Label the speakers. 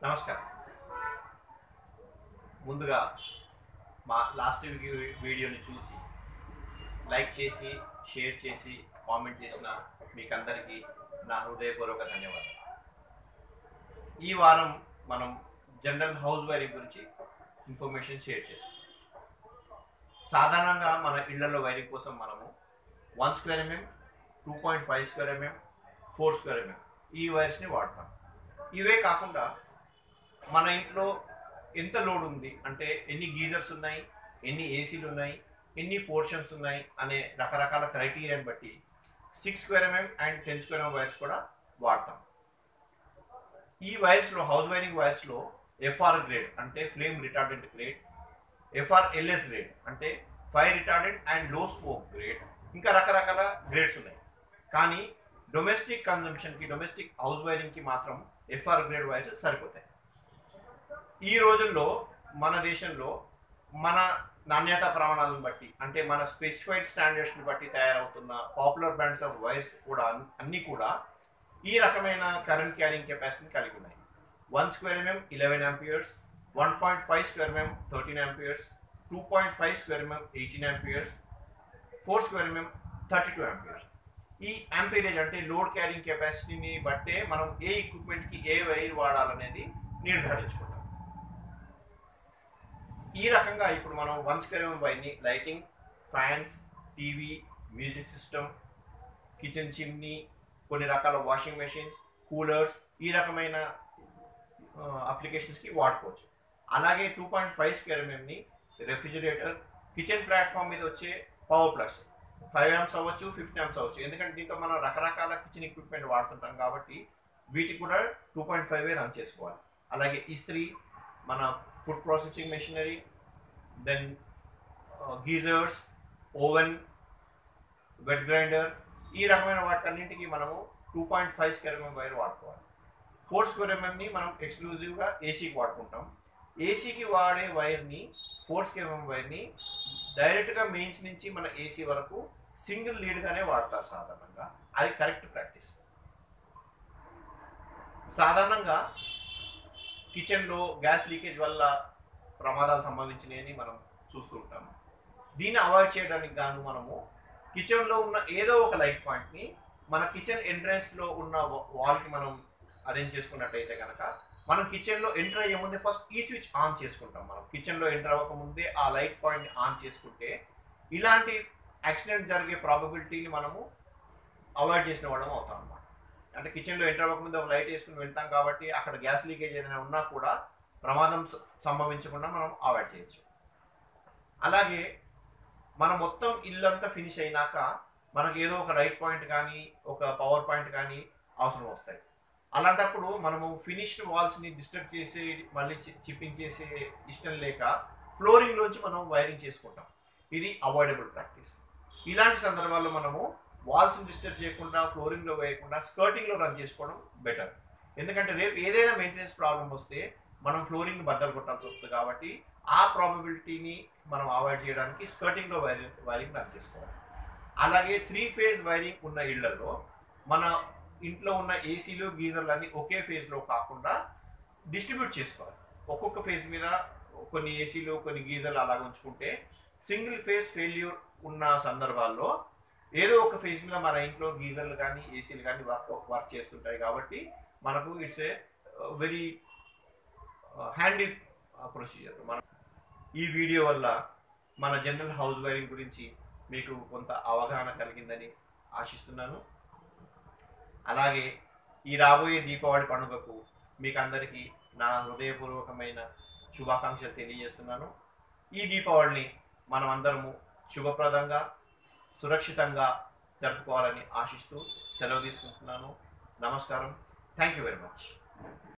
Speaker 1: నమస్కారం ముందుగా మా లాస్ట్ వీడియో- వీడియోని చూసి లైక్ చేసి షేర్ చేసి కామెంట్ చేసిన మీకందరికీ నా హృదయపూర్వక ధన్యవాదాలు ఈ వారం మనం జనరల్ హౌస్ వైరింగ్ గురించి ఇన్ఫర్మేషన్ షేర్ చేస్తాం సాధారణంగా మన ఇళ్లలో వైరింగ్ కోసం మనము one square MM two point five square MM four square MM ఈ వైర్స్ని వాడతాం ఇవే కాకుండా మన ఇంట్లో ఎంత లోడ్ ఉంది అంటే ఎన్ని గీజర్స్ ఉన్నాయి ఎన్ని ఏసీలు ఉన్నాయి ఎన్ని పోర్షన్స్ ఉన్నాయి అనే రకరకాల క్రైటీరియాని బట్టి six square MM and ten square MM wires కూడా వాడతాం ఈ వైర్స్లో హౌస్ వైరింగ్ వైర్స్లో ఎఫ్ఆర్ గ్రేడ్ అంటే flame retardant grade FR LS grade అంటే fire retardant and low smoke grade ఇంకా రకరకాల గ్రేడ్స్ ఉన్నాయి కానీ డొమెస్టిక్ కన్జంప్షన్కి డొమెస్టిక్ హౌస్ వైరింగ్కి మాత్రం ఎఫ్ఆర్ గ్రేడ్ వైర్స్ సరిపోతాయి ఈ రోజుల్లో మన దేశంలో మన నాణ్యత ప్రమాణాలను బట్టి అంటే మన స్పెసిఫైడ్ స్టాండర్డ్స్ని బట్టి తయారవుతున్న పాపులర్ బ్రాండ్స్ ఆఫ్ వైర్స్ కూడా అన్- అన్నీ కూడా ఈ రకమైన కరెంట్ క్యారింగ్ కెపాసిటీని కలిగి ఉన్నాయి one square MM eleven amperes one point five square MM thirteen amperes two point five square MM eighteen amperes four square MM thirty two amperes ఈ ఆంపేరేజ్ అంటే లోడ్ క్యారింగ్ కెపాసిటీని బట్టే మనం ఏ ఎక్విప్మెంట్కి ఏ వైర్ వాడాలనేది నిర్ధారించుకుంటాం ఈ రకంగా ఇప్పుడు మనం వన్ స్క్వేర్ ఎంఎం వైర్ని lighting fans TV music system kitchen chimney కొన్ని రకాల వాషింగ్ మెషిన్స్ కూలర్స్ ఈ రకమైన అప్లికేషన్స్కి వాడుకోవచ్చు అలాగే టూ పాయింట్ ఫైవ్ స్క్వేర్ ఎంఎంని రెఫ్రిజిరేటర్ కిచెన్ ప్లాట్ఫామ్ మీద వచ్చే పవర్ ప్లగ్స్ ఫైవ్ యామ్స్ అవ్వచ్చు ఫిఫ్టీ యామ్స్ అవ్వచ్చు ఎందుకంటే దీంట్లో మనం రకరకాల కిచెన్ ఎక్విప్మెంట్ వాడుతుంటాం కాబట్టి వీటికి కూడా టూ పాయింట్ ఫైవ్ రన్ చేసుకోవాలి అలాగే ఇస్త్రీ మన food processing machinery then geysers oven wet grinder ఈ రకమైన వాటికన్నింటికి మనము two point five square MM wire వాడుకోవాలి ఫోర్ స్క్వేర్ ఎంఎంని మనం ఎక్స్క్లూజివ్గా ఏసీకి వాడుకుంటాం ఏసీకి వాడే వైర్ని ఫోర్ స్క్వేర్ ఎంఎం వైర్ని డైరెక్ట్గా మెయిన్స్ నుంచి మన ఏసీ వరకు సింగిల్ లీడ్గానే వాడతారు సాధారణంగా అది కరెక్ట్ ప్రాక్టీస్ సాధారణంగా కిచెన్లో గ్యాస్ లీకేజ్ వల్ల ప్రమాదాలు సంభవించినాయని మనం చూస్తూ ఉంటాము దీన్ని అవాయిడ్ చేయడానికి గాను మనము కిచెన్లో ఉన్న ఏదో ఒక లైట్ పాయింట్ని మన కిచెన్ ఎంట్రన్స్లో ఉన్న వాల్కి మనం అరేంజ్ చేసుకున్నట్టయితే కనుక మనం కిచెన్లో ఎంటర్ అయ్యే ముందే ఫస్ట్ ఈ స్విచ్ ఆన్ చేసుకుంటాం మనం కిచెన్లో ఎంటర్ అవ్వక ముందే ఆ లైట్ పాయింట్ని ఆన్ చేసుకుంటే ఇలాంటి యాక్సిడెంట్ జరిగే ప్రాబబిలిటీని మనము అవాయిడ్ చేసిన వాళ్ళం అవుతాం అన్నమాట అంటే కిచెన్లో ఎంటర్ అవ్వకముందు ఒక లైట్ వేసుకుని వెళ్తాం కాబట్టి అక్కడ గ్యాస్ లీకేజ్ ఏదైనా ఉన్నా కూడా ప్రమాదం స- సంభవించకుండా మనం అవాయిడ్ చేయొచ్చు అలాగే మనం మొత్తం ఇల్లంతా ఫినిష్ అయినాక మనకు ఏదో ఒక లైట్ పాయింట్ కానీ ఒక పవర్ పాయింట్ కానీ అవసరం వస్తాయి అలాంటప్పుడు మనము ఫినిష్డ్ వాల్స్ని డిస్టర్బ్ చేసి మళ్ళీ చి- చిప్పింగ్ చేసే ఇష్టం లేక ఫ్లోరింగ్లోంచి మనం వైరింగ్ చేసుకుంటాం ఇది అవాయిడబుల్ ప్రాక్టీస్ ఇలాంటి సందర్భాల్లో మనము వాల్స్ని డిస్టర్బ్ చేయకుండా ఫ్లోరింగ్లో వేయకుండా స్కర్టింగ్లో రన్ చేసుకోవడం బెటర్ ఎందుకంటే రేపు ఏదైనా మెయింటెనెన్స్ ప్రాబ్లం వస్తే మనం ఫ్లోరింగ్ బద్దలు కొట్టాల్సి వస్తుంది కాబట్టి ఆ ప్రాబబిలిటీని మనం అవాయిడ్ చేయడానికి స్కర్టింగ్లో వైరింగ్ వైరింగ్ రన్ చేసుకోవాలి అలాగే త్రీ ఫేజ్ వైరింగ్ ఉన్న ఇళ్లలో మన ఇంట్లో ఉన్న ఏసీలు గీజర్లు అన్నీ ఒకే ఫేజ్లో కాకుండా డిస్ట్రిబ్యూట్ చేసుకోవాలి ఒక్కొక్క ఫేజ్ మీద కొన్ని ఏసీలు కొన్ని గీజర్లు అలా ఉంచుకుంటే సింగిల్ ఫేజ్ ఫెయిల్యూర్ ఉన్న సందర్భాల్లో ఏదో ఒక ఫేజ్ మీద మన ఇంట్లో గీజర్లు కానీ ఏసీలు కానీ వర్క్ వర్క్ చేస్తుంటాయి కాబట్టి మనకు it's a very handy procedure మన ఈ వీడియో వల్ల మన జనరల్ హౌస్ వైరింగ్ గురించి మీకు కొంత అవగాహన కలిగిందని ఆశిస్తున్నాను అలాగే ఈ రాబోయే దీపావళి పండుగకు మీకు అందరికీ నా హృదయపూర్వకమైన శుభాకాంక్షలు తెలియజేస్తున్నాను ఈ దీపావళిని మనం అందరము శుభప్రదంగా సురక్షితంగా జరుపుకోవాలని ఆశిస్తూ సెలవు తీసుకుంటున్నాను నమస్కారం థ్యాంక్ యూ వెరీ మచ్